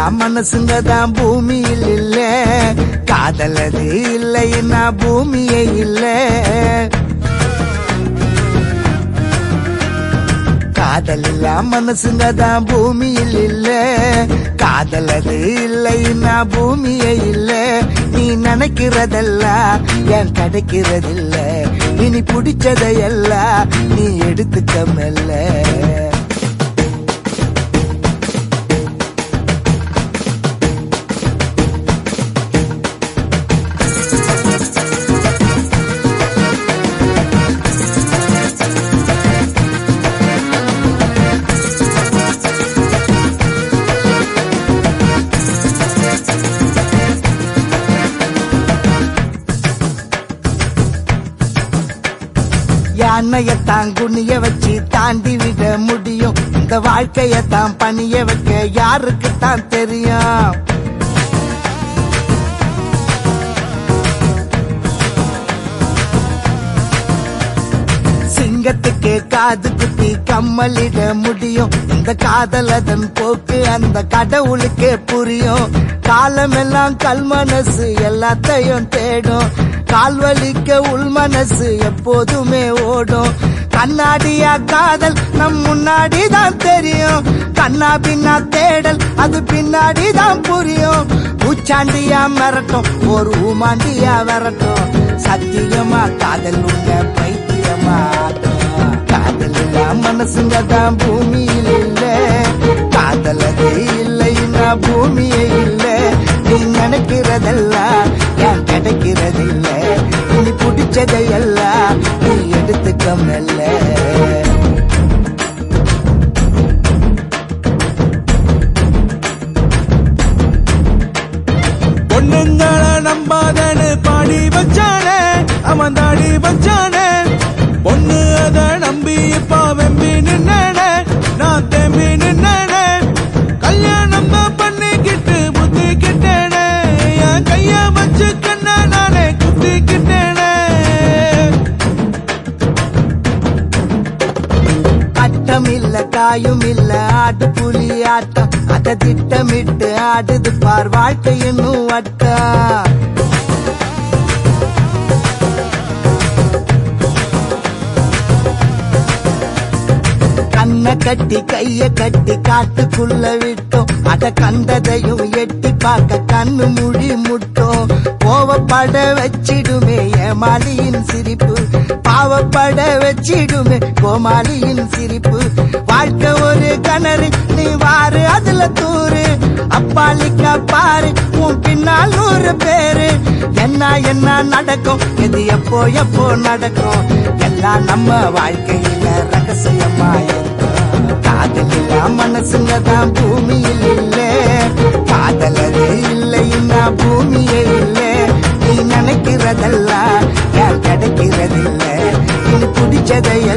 காதலெல்லாம் மனசுங்க தான் பூமியில் இல்ல காதலது இல்லைன்னா பூமியே இல்லை காதல் இல்லா மனசுங்க தான் பூமியில் இல்ல காதலது இல்லைன்னா பூமியே இல்ல நீ நினைக்கிறதெல்லாம் ஏன் கிடைக்கிறதில்ல இனி பிடிச்சதையெல்லாம் நீ எடுத்துக்க மெல்ல யானையத்தான் குனிய வச்சு தாண்டி விட முடியும் இந்த வாழ்க்கையத்தான் பணிய வைக்க யாருக்கு தான் தெரியும் சிங்கத்துக்கு காது குத்தி கம்மலிட முடியும் இந்த காதலதன் போக்கு அந்த கடவுளுக்கே புரியும் காலமெல்லாம் கல் மனசு எல்லாத்தையும் தேடும் கால்வலிக்க உள் மனசு எப்போதுமே ஓடும் கண்ணாடியா காதல் நம் முன்னாடி தான் தெரியும் கண்ணா பின்னா தேடல் அது பின்னாடி தான் புரியும் பூச்சாண்டியா மிரட்டும் ஒரு ஊமாண்டியா விரட்டும் சத்தியமா காதல் உள்ள பைத்தியமா காதல் இல்ல மனசுங்க தான் பூமியில் இல்ல காதல் அது இல்லைன்னா பூமியே இல்ல நீ நினைக்கிறதெல்லாம் ஏன் கிடைக்கிறதில்ல நீ பிடிச்சதையெல்லாம் நீ எடுத்துக்க மெல்ல பொண்ணுங்கள நம்பாதன்னு பாடி வச்சானே அவன் தாடி வச்சானே பொண்ணு அத நம்பி இப்ப வெம்பி நின்னே நான் தேம்பி நின்னே கல்யாணம் தான் பண்ணிக்கிட்டு புத்திக்கிட்டேனே என் கைய வச்சு கண்ண நானே குத்திக்கிட்டேனே அட்டம் இல்ல காயும் இல்ல ஆட்டு புலி ஆட்டம் அத திட்டமிட்டு ஆடுது பார் வாழ்க்கை என்னும் வட்டம் கண்ணை கட்டி கைய கட்டி காட்டுக்குள்ள விட்டோம் அத கண்டதையும் எட்டி பார்க்க கண்ணு முடி முட்டோம் கோவப்பட வச்சிடுமே ஏமாலியின் சிரிப்பு பாவப்பட வச்சிடுமே கோமாளியின் சிரிப்பு வாழ்க்கை ஒரு கிணறு நீ வாரு அதுல தூரு அப்பாலிக்கா பாரு உன் பின்னால் நூறு பேரு என்ன என்ன நடக்கும் இது எப்போ எப்போ நடக்கும் எல்லாம் நம்ம வாழ்க்கையில ரகசியமா இருக்கும் காதல் இல்ல மனசுங்க தான் பூமியில் இல்ல காதல் அது இல்லைன்னா பூமியே இல்ல நீ நினைக்கிறதெல்லாம் ஏன் கிடைக்கிறதில்ல நீ பிடிச்சதைய